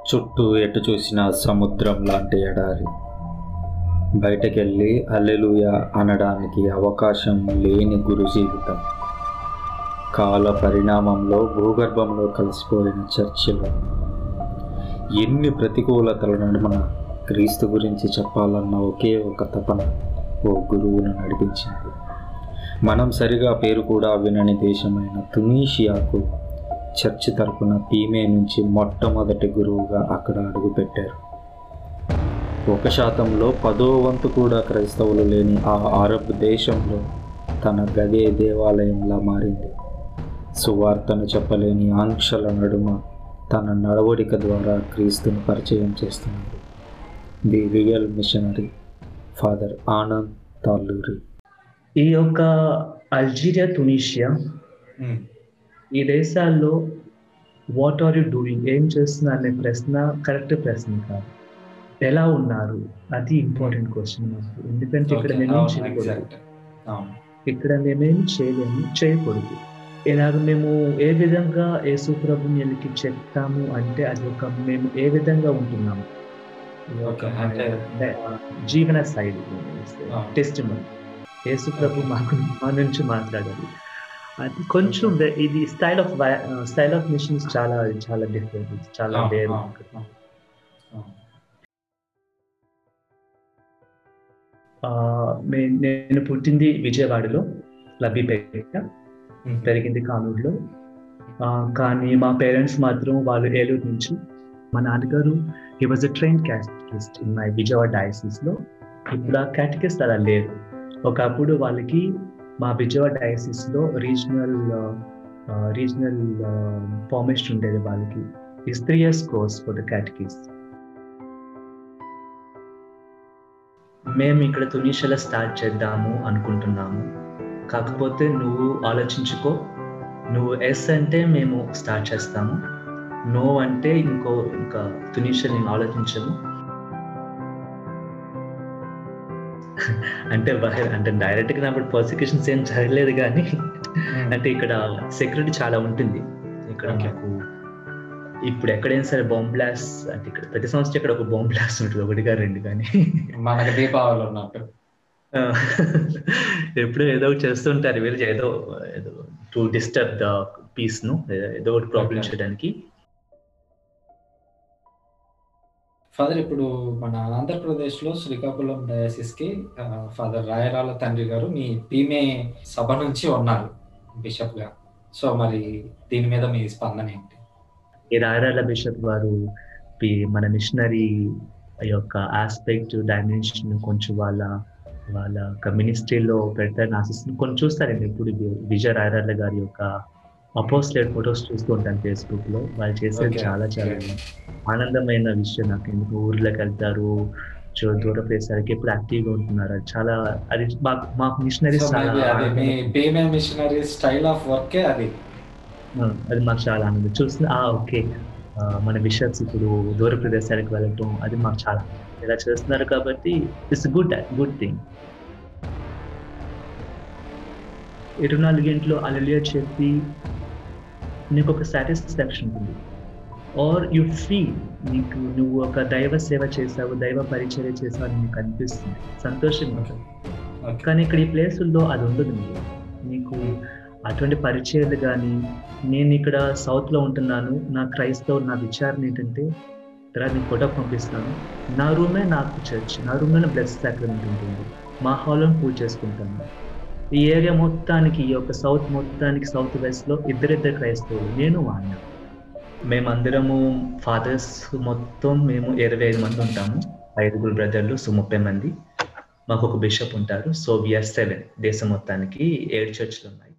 చుట్టూ ఎటు చూసినా సముద్రం లాంటి ఎడారి బయటకెళ్ళి అల్లెలుయ అనడానికి అవకాశం లేని గురు జీవితం కాల పరిణామంలో భూగర్భంలో కలిసిపోయిన చర్చిలో ఎన్ని ప్రతికూలతల నడుమన క్రీస్తు గురించి చెప్పాలన్న ఒకే ఒక తపన ఓ గురువును నడిపించింది మనం సరిగా పేరు కూడా వినని దేశమైన తునీషియాకు చర్చి తరపున పీమే నుంచి మొట్టమొదటి గురువుగా అక్కడ అడుగుపెట్టారు ఒక శాతంలో పదో వంతు కూడా క్రైస్తవులు లేని ఆ అరబ్ దేశంలో తన గదే దేవాలయంలా మారింది సువార్తను చెప్పలేని ఆంక్షల నడుమ తన నడవడిక ద్వారా క్రీస్తుని పరిచయం చేస్తున్నారు the real missionary father Anand Talluri ఈ యొక్క అల్జీరియా తునీషియా ఈ దేశాల్లో వాట్ ఆర్ యూ డూయింగ్ ఏం చేస్తున్నారు అనే ప్రశ్న కరెక్ట్ ప్రశ్న కాదు ఎలా ఉన్నారు అది ఇంపార్టెంట్ క్వశ్చన్ మాకు ఎందుకంటే ఇక్కడ మేమేం చేయకూడదు ఇక్కడ మేమేం చేయలేము చేయకూడదు ఇలాగ మేము ఏ విధంగా యేసు ప్రభునికి చెప్తాము అంటే అది ఒక మేము ఏ విధంగా ఉంటున్నాము ఈ యొక్క Okay, అంటే- అంటే జీవన శైలి టెస్ట్ యేసు ప్రభు మాకు మా నుంచి మాట్లాడాలి అది కొంచెం వే- ఇది style of style of missions చాలా చాలా డిఫరెంట్ చాలా Ah, వేరు ah, ఆ, మే- నేను పుట్టింది విజయవాడలో లబ్బిపేట పెరిగింది కానూరులో ఆ, కానీ మా పేరెంట్స్ మాత్రం వాళ్ళు ఏలూరు నుంచి మా నాన్నగారు he was a train catechist in my Vijayawada diocese లో ఇప్పుడు ఆ క్యాటకిస్ట్ అలా లేదు ఒకప్పుడు వాళ్ళకి మా విజయవాడ డయాసిస్ లో రీజనల్ రీజనల్ ఫార్మేషన్ ఉండేది వాళ్ళకి is three years course for the catechist మేము ఇక్కడ తునీషలో స్టార్ట్ చేద్దాము అనుకుంటున్నాము కాకపోతే నువ్వు ఆలోచించుకో నువ్వు ఎస్ అంటే మేము స్టార్ట్ చేస్తాము నో అంటే ఇంకో ఇంకా తునీషియా నేను ఆలోచించము అంటే బహ- అంటే డైరెక్ట్ గా నాకు పర్సిక్యూషన్స్ ఏం జరగలేదు కానీ అంటే ఇక్కడ సెక్యూరిటీ చాలా ఉంటుంది ఇక్కడ Okay. మాకు ఇప్పుడు ఎక్కడైనా సరే బాంబ్ బ్లాస్ట్ అంటే ఇక్కడ ప్రతి సంవత్సరం ఇక్కడ ఒక బాంబ్ బ్లాస్ట్ ఉంటుంది ఒకటిగా రెండు కానీ మనకి దీపావళి ఉన్నట్టు ఆ, ఎప్పుడు ఏదో ఒకటి చేస్తుంటారు వీళ్ళు ఏదో ఏదో టు డిస్టర్బ్ ద పీస్ ను ఏదో ఒకటి ప్రాబ్లం Okay. చేయడానికి ఫాదర్ ఇప్పుడు మన ఆంధ్రప్రదేశ్లో శ్రీకాకుళం డయాసిస్కి ఫాదర్ రాయరాల తండ్రి గారు మీ పీమే సభ నుంచి ఉన్నారు బిషప్గా సో మరి దీని మీద మీ స్పందన ఏంటి ఈ రాయరాల బిషప్ గారు పి- మన మిషనరీ యొక్క ఆస్పెక్ట్ డైమెన్షన్ కొంచెం వాళ్ళ వాళ్ళ మినిస్ట్రీలో పెడతారని ఆశిస్తుంది కొంచెం చూస్తారండి ఇప్పుడు వి- విజయ రాయరాల గారి యొక్క అపోస్లేట్ ఫొటోస్ చూస్తూ ఉంటాను ఫేస్బుక్ లో వాళ్ళు చేసేది Okay. చాలా చాలా Okay. ఆనందమైన విషయం నాకు ఎందుకు ఊర్లోకి వెళ్తారు చూ- దూర ప్రదేశాలకి ఎప్పుడు యాక్టివ్ గా ఉంటున్నారు అది చాలా అది మాకు మాకు మిషనరీస్ సో చాలా మేబీ అది మీ ఆనందం. పీమే మిషనరీ స్టైల్ ఆఫ్ వర్కే అది ఆ, అది మాకు చాలా ఆనందం చూసిన ఆ ఓకే ఆ, మన బిషప్స్ ఇప్పుడు దూర ప్రదేశాలకు వెళ్ళటం అది మాకు చాలా ఇలా చేస్తున్నారు కాబట్టి ఇట్స్ గుడ్ గుడ్ థింగ్ ఇరవై నాలుగు గంటలు అలలియా చెప్పి నీకు ఒక సాటిస్ఫాక్షన్ ఉంటుంది ఆర్ యు ఫీల్ నీకు నువ్వు ఒక దైవ సేవ చేసావు దైవ పరిచర్య చేసావు అని నీకు అనిపిస్తుంది సంతోషం ఓకే ఓకే కానీ ఇక్కడ ఈ ప్లేసుల్లో అది ఉండదు నీకు నీకు అటువంటి పరిచయాలు కానీ నేను ఇక్కడ సౌత్లో ఉంటున్నాను నా క్రైస్తవ నా విచారణ ఏంటంటే తర్వాత నేను ఫోటో పంపిస్తాను నా రూమే నాకు చర్చ్ నా రూమ్లోనే బ్లడ్ సాక్రమెంట్ ఉంటుంది మా హాల్లో పూజ చేసుకుంటాను ఈ ఏరియా మొత్తానికి ఈ యొక్క సౌత్ మొత్తానికి సౌత్ వెస్ట్లో ఇద్దరిద్దరు క్రైస్తవులు నేను వాడిన మేమందరము ఫాదర్స్ మొత్తం మేము ఇరవై ఐదు మంది ఉంటాము ఐదుగురు బ్రదర్లు సో ముప్పై మంది మాకు ఒక బిషప్ ఉంటారు సో విఆర్ సెవెన్ దేశం మొత్తానికి ఏడు చర్చిలు ఉన్నాయి